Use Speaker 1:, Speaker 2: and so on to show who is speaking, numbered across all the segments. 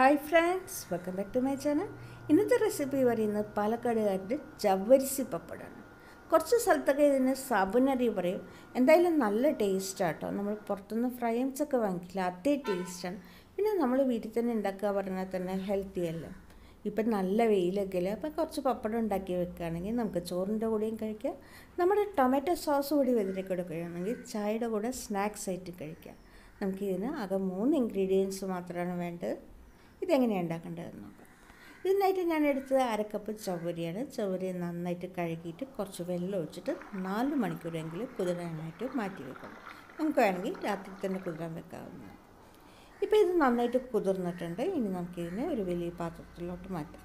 Speaker 1: hi friends welcome back to my channel ഇന്നത്തെ recipe പറയുന്നത് പാലക്കാടുകാരുടെ ജവരിസി പപ്പടമാണ് കുറച്ച് സ്ഥലത്തൊക്കെ ഇതിന് സബുനരി പറയും എന്തായാലും നല്ല ടേസ്റ്റാട്ടോ നമ്മൾ പുറത്തുനിന്ന് ഫ്രൈംസ് ഒക്കെ വാങ്ങിക്കില്ല അതേ ടേസ്റ്റാണ് പിന്നെ നമ്മൾ വീട്ടിൽ തന്നെ ഉണ്ടാക്കുക പറഞ്ഞാൽ തന്നെ ഹെൽത്തി അല്ലേ ഇപ്പം നല്ല വെയിലൊക്കെ അല്ലേ അപ്പം കുറച്ച് പപ്പടം ഉണ്ടാക്കി വെക്കുകയാണെങ്കിൽ നമുക്ക് ചോറിൻ്റെ കൂടെയും കഴിക്കാം നമ്മുടെ ടൊമാറ്റോ സോസ് കൂടി വെതിരെ കൊടുക്കുകയാണെങ്കിൽ ചായയുടെ കൂടെ സ്നാക്സ് ആയിട്ട് കഴിക്കാം നമുക്കിതിന് ആകെ മൂന്ന് ഇൻഗ്രീഡിയൻസ് മാത്രമാണ് വേണ്ടത് ഇതെങ്ങനെയാണ് ഉണ്ടാക്കേണ്ടതെന്ന് നോക്കാം ഇതിനായിട്ട് ഞാൻ എടുത്തത് അരക്കപ്പ് ചവരിയാണ് ചവരി നന്നായിട്ട് കഴുകിയിട്ട് കുറച്ച് വെള്ളം ഒഴിച്ചിട്ട് നാല് മണിക്കൂറെങ്കിലും കുതിരാനായിട്ട് മാറ്റി വെക്കണം നമുക്ക് വേണമെങ്കിൽ രാത്രി തന്നെ കുതിരാൻ വെക്കാവുന്നതാണ് ഇപ്പോൾ ഇത് നന്നായിട്ട് കുതിർന്നിട്ടുണ്ട് ഇനി നമുക്കിതിനെ ഒരു വലിയ പാത്രത്തിലോട്ട് മാറ്റാം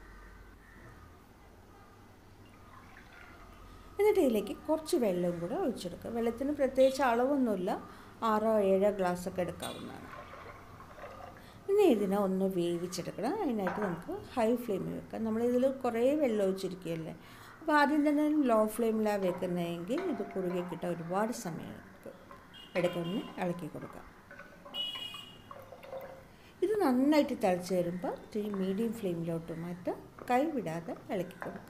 Speaker 1: എന്നിട്ട് ഇതിലേക്ക് കുറച്ച് വെള്ളവും കൂടെ ഒഴിച്ചെടുക്കുക വെള്ളത്തിന് പ്രത്യേകിച്ച് അളവൊന്നുമില്ല ആറോ ഏഴോ ഗ്ലാസ്സൊക്കെ എടുക്കാവുന്നതാണ് ഇനി ഇതിനെ ഒന്ന് വേവിച്ചെടുക്കണം അതിനായിട്ട് നമുക്ക് ഹൈ ഫ്ലെയിമിൽ വെക്കാം നമ്മളിതിൽ കുറേ വെള്ളം ഒഴിച്ചിരിക്കുകയല്ലേ അപ്പോൾ ആദ്യം തന്നെ ലോ ഫ്ലെയിമിലാണ് വെക്കുന്നതെങ്കിൽ ഇത് കുറുകി കിട്ടാൻ ഒരുപാട് സമയം എടുക്കും ഇടയ്ക്കൊന്ന് ഇളക്കി കൊടുക്കാം ഇത് നന്നായിട്ട് തിളച്ച് വരുമ്പോൾ ഇത്തിരി മീഡിയം ഫ്ലെയിമിലോട്ട് മാറ്റാം കൈ വിടാതെ ഇളക്കി കൊടുക്കുക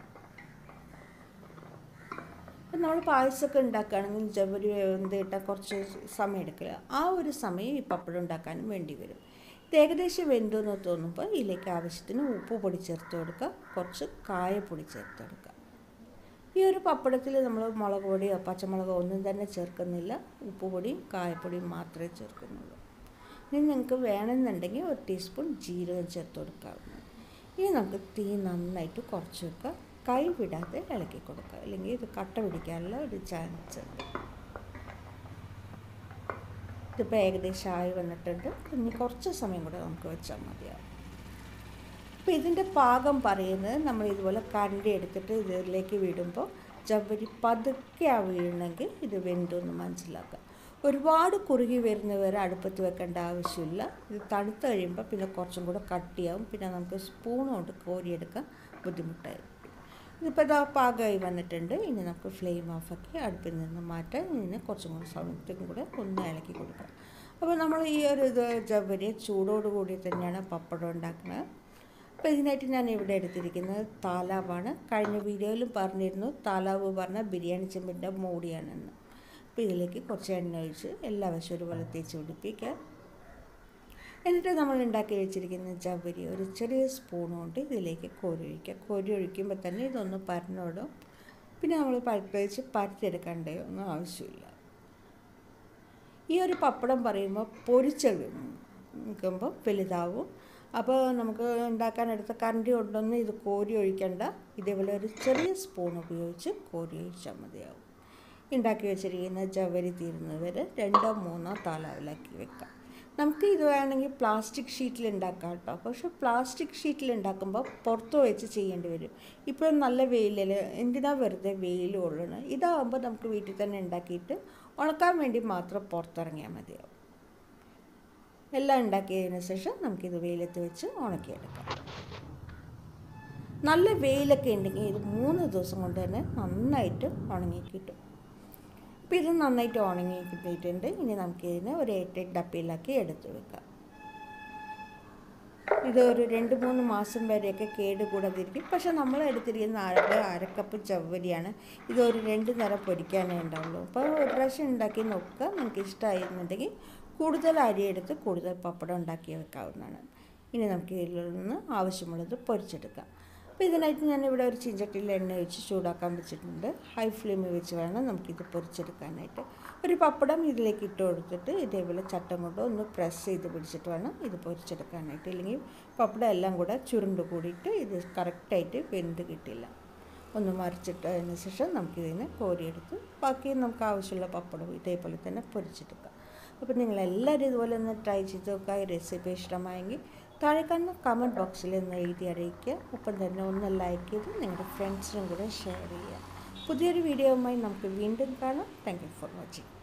Speaker 1: ഇപ്പം നമ്മൾ പായസമൊക്കെ ഉണ്ടാക്കുകയാണെങ്കിൽ ജവരി എന്തിട്ടാൽ കുറച്ച് സമയം എടുക്കില്ല ആ ഒരു സമയം ഈ പപ്പടം ഉണ്ടാക്കാനും വേണ്ടി വരും ഇത് ഏകദേശം വെന്തു എന്ന് തോന്നുമ്പോൾ ഇതിലേക്ക് ആവശ്യത്തിന് ഉപ്പ് പൊടി ചേർത്ത് കൊടുക്കുക കുറച്ച് കായപ്പൊടി ചേർത്ത് കൊടുക്കുക ഈ ഒരു പപ്പടത്തിൽ നമ്മൾ മുളക് പൊടിയോ പച്ചമുളകോ ഒന്നും തന്നെ ചേർക്കുന്നില്ല ഉപ്പ് പൊടിയും കായപ്പൊടിയും മാത്രമേ ചേർക്കുന്നുള്ളൂ ഇനി നിങ്ങൾക്ക് വേണമെന്നുണ്ടെങ്കിൽ ഒരു ടീസ്പൂൺ ജീരകം ചേർത്ത് കൊടുക്കാവുന്നു ഇനി നമുക്ക് തീ നന്നായിട്ട് കുറച്ച് വെക്കുക കൈ വിടാതെ ഇളക്കി കൊടുക്കുക അല്ലെങ്കിൽ ഇത് കട്ട പിടിക്കാനുള്ള ഒരു ചാൻസ് ഉണ്ട് ഇതിപ്പോൾ ഏകദേശം ആയി വന്നിട്ടുണ്ട് ഇനി കുറച്ച് സമയം കൂടെ നമുക്ക് വെച്ചാൽ മതിയാവും അപ്പോൾ ഇതിൻ്റെ പാകം പറയുന്നത് നമ്മൾ ഇതുപോലെ കരണ്ടി എടുത്തിട്ട് ഇതിലേക്ക് വിടുമ്പോൾ ജവരി പതുക്കെ ആ വീഴണമെങ്കിൽ ഇത് വെന്തു എന്ന് മനസ്സിലാക്കുക ഒരുപാട് കുറുകി വരുന്നവരെ അടുപ്പത്ത് വെക്കേണ്ട ആവശ്യമില്ല ഇത് തണുത്ത് കഴിയുമ്പോൾ പിന്നെ കുറച്ചും കൂടെ കട്ടിയാവും പിന്നെ നമുക്ക് സ്പൂൺ കൊണ്ട് കോരിയെടുക്കാൻ ബുദ്ധിമുട്ടായിരിക്കും ഇതിപ്പോൾ ഇതാ പാകമായി വന്നിട്ടുണ്ട് ഇനി നമുക്ക് ഫ്ലെയിം ഓഫാക്കി അടുപ്പിൽ നിന്ന് മാറ്റാം ഇതിന് കുറച്ചും കൂടി സമയത്തേക്കും കൂടെ ഒന്ന് ഇളക്കി കൊടുക്കാം അപ്പോൾ നമ്മൾ ഈ ഒരു ഇത് ജവരി ചൂടോടുകൂടി തന്നെയാണ് പപ്പടം ഉണ്ടാക്കുന്നത് അപ്പോൾ ഇതിനായിട്ട് ഞാൻ ഇവിടെ എടുത്തിരിക്കുന്നത് താലാവാണ് കഴിഞ്ഞ വീഡിയോയിലും പറഞ്ഞിരുന്നു താലാവ് പറഞ്ഞ ബിരിയാണി ചെമ്പിൻ്റെ മൂടിയാണെന്ന് അപ്പോൾ ഇതിലേക്ക് കുറച്ച് എണ്ണ ഒഴിച്ച് എല്ലാ വശവും ഒരുപോലെ തേച്ച് പിടിപ്പിക്കുക എന്നിട്ട് നമ്മൾ ഉണ്ടാക്കി വെച്ചിരിക്കുന്ന ജവരി ഒരു ചെറിയ സ്പൂൺ കൊണ്ട് ഇതിലേക്ക് കോരി ഒഴിക്കുക കോരി ഒഴിക്കുമ്പോൾ തന്നെ ഇതൊന്ന് പരന്നോടും പിന്നെ നമ്മൾ പരത്തേച്ച് പരത്തിയെടുക്കേണ്ട ഒന്നും ആവശ്യമില്ല ഈ ഒരു പപ്പടം പറയുമ്പോൾ പൊരിച്ചത് നിൽക്കുമ്പോൾ വലുതാവും അപ്പോൾ നമുക്ക് ഉണ്ടാക്കാനെടുത്ത കറണ്ടി കൊണ്ടൊന്നും ഇത് കോരി ഒഴിക്കണ്ട ഇതേപോലെ ഒരു ചെറിയ സ്പൂൺ ഉപയോഗിച്ച് കോരി ഒഴിച്ചാൽ മതിയാവും ഉണ്ടാക്കി വെച്ചിരിക്കുന്ന ജവരി തീരുന്നവരെ രണ്ടോ മൂന്നോ താലാവിലാക്കി വെക്കാം നമുക്ക് ഇത് വേണമെങ്കിൽ പ്ലാസ്റ്റിക് ഷീറ്റിൽ ഉണ്ടാക്കാം കേട്ടോ പക്ഷേ പ്ലാസ്റ്റിക് ഷീറ്റിൽ ഉണ്ടാക്കുമ്പോൾ പുറത്ത് വെച്ച് ചെയ്യേണ്ടി വരും ഇപ്പോൾ നല്ല വെയിലിൽ എന്തിനാ വെറുതെ വെയിൽ കൊള്ളണം ഇതാകുമ്പോൾ നമുക്ക് വീട്ടിൽ തന്നെ ഉണ്ടാക്കിയിട്ട് ഉണക്കാൻ വേണ്ടി മാത്രം പുറത്തിറങ്ങിയാൽ മതിയാവും എല്ലാം ഉണ്ടാക്കിയതിന് ശേഷം നമുക്കിത് വെയിലത്ത് വെച്ച് ഉണക്കിയെടുക്കാം നല്ല വെയിലൊക്കെ ഉണ്ടെങ്കിൽ ഇത് മൂന്ന് ദിവസം കൊണ്ട് തന്നെ നന്നായിട്ട് ഉണങ്ങി കിട്ടും അപ്പോൾ ഇത് നന്നായിട്ട് ഉണങ്ങി കിട്ടിയിട്ടുണ്ട് ഇനി നമുക്കിതിനെ ഒരു എട്ട് ഡപ്പയിലാക്കി എടുത്ത് വെക്കാം ഇത് ഒരു രണ്ട് മൂന്ന് മാസം വരെയൊക്കെ കേട് കൂടാതിരിക്കും പക്ഷെ നമ്മൾ എടുത്തിരിക്കുന്ന അര അരക്കപ്പ് ചവ്വരിയാണ് ഇത് ഒരു രണ്ട് നേരം പൊരിക്കാനേ ഉണ്ടാവുള്ളൂ അപ്പോൾ ഒരു പ്രാവശ്യം ഉണ്ടാക്കി നോക്കുക നിങ്ങൾക്ക് ഇഷ്ടമായിരുന്നുണ്ടെങ്കിൽ കൂടുതൽ അരിയെടുത്ത് കൂടുതൽ പപ്പടം ഉണ്ടാക്കി വെക്കാവുന്നതാണ് ഇനി നമുക്ക് ഇതിൽ നിന്ന് ആവശ്യമുള്ളത് പൊരിച്ചെടുക്കാം അപ്പോൾ ഇതിനായിട്ട് ഞാനിവിടെ ഒരു ചീഞ്ചട്ടിയിൽ എണ്ണ ഒഴിച്ച് ചൂടാക്കാൻ വെച്ചിട്ടുണ്ട് ഹൈ ഫ്ലെയിമിൽ വെച്ച് വേണം നമുക്കിത് പൊരിച്ചെടുക്കാനായിട്ട് ഒരു പപ്പടം ഇതിലേക്ക് ഇട്ട് കൊടുത്തിട്ട് ഇതേപോലെ ചട്ടം കൊണ്ട് ഒന്ന് പ്രസ് ചെയ്ത് പിടിച്ചിട്ട് വേണം ഇത് പൊരിച്ചെടുക്കാനായിട്ട് ഇല്ലെങ്കിൽ പപ്പടം എല്ലാം കൂടെ ചുരുണ്ട് കൂടിയിട്ട് ഇത് കറക്റ്റായിട്ട് വെന്ത് കിട്ടില്ല ഒന്ന് മറിച്ചിട്ടതിന് ശേഷം നമുക്കിതിനെ കോരിയെടുത്ത് ബാക്കി നമുക്ക് ആവശ്യമുള്ള പപ്പടം ഇതേപോലെ തന്നെ പൊരിച്ചെടുക്കാം അപ്പോൾ നിങ്ങളെല്ലാവരും ഇതുപോലെ ഒന്ന് ട്രൈ ചെയ്ത് നോക്കുക ഈ റെസിപ്പി ഇഷ്ടമായെങ്കിൽ താഴെ കാണുന്ന കമൻറ്റ് ബോക്സിൽ ഒന്ന് എഴുതി അറിയിക്കുക ഒപ്പം തന്നെ ഒന്ന് ലൈക്ക് ചെയ്ത് നിങ്ങളുടെ ഫ്രണ്ട്സിനും കൂടെ ഷെയർ ചെയ്യുക പുതിയൊരു വീഡിയോയുമായി നമുക്ക് വീണ്ടും കാണാം താങ്ക് യു ഫോർ വാച്ചിങ്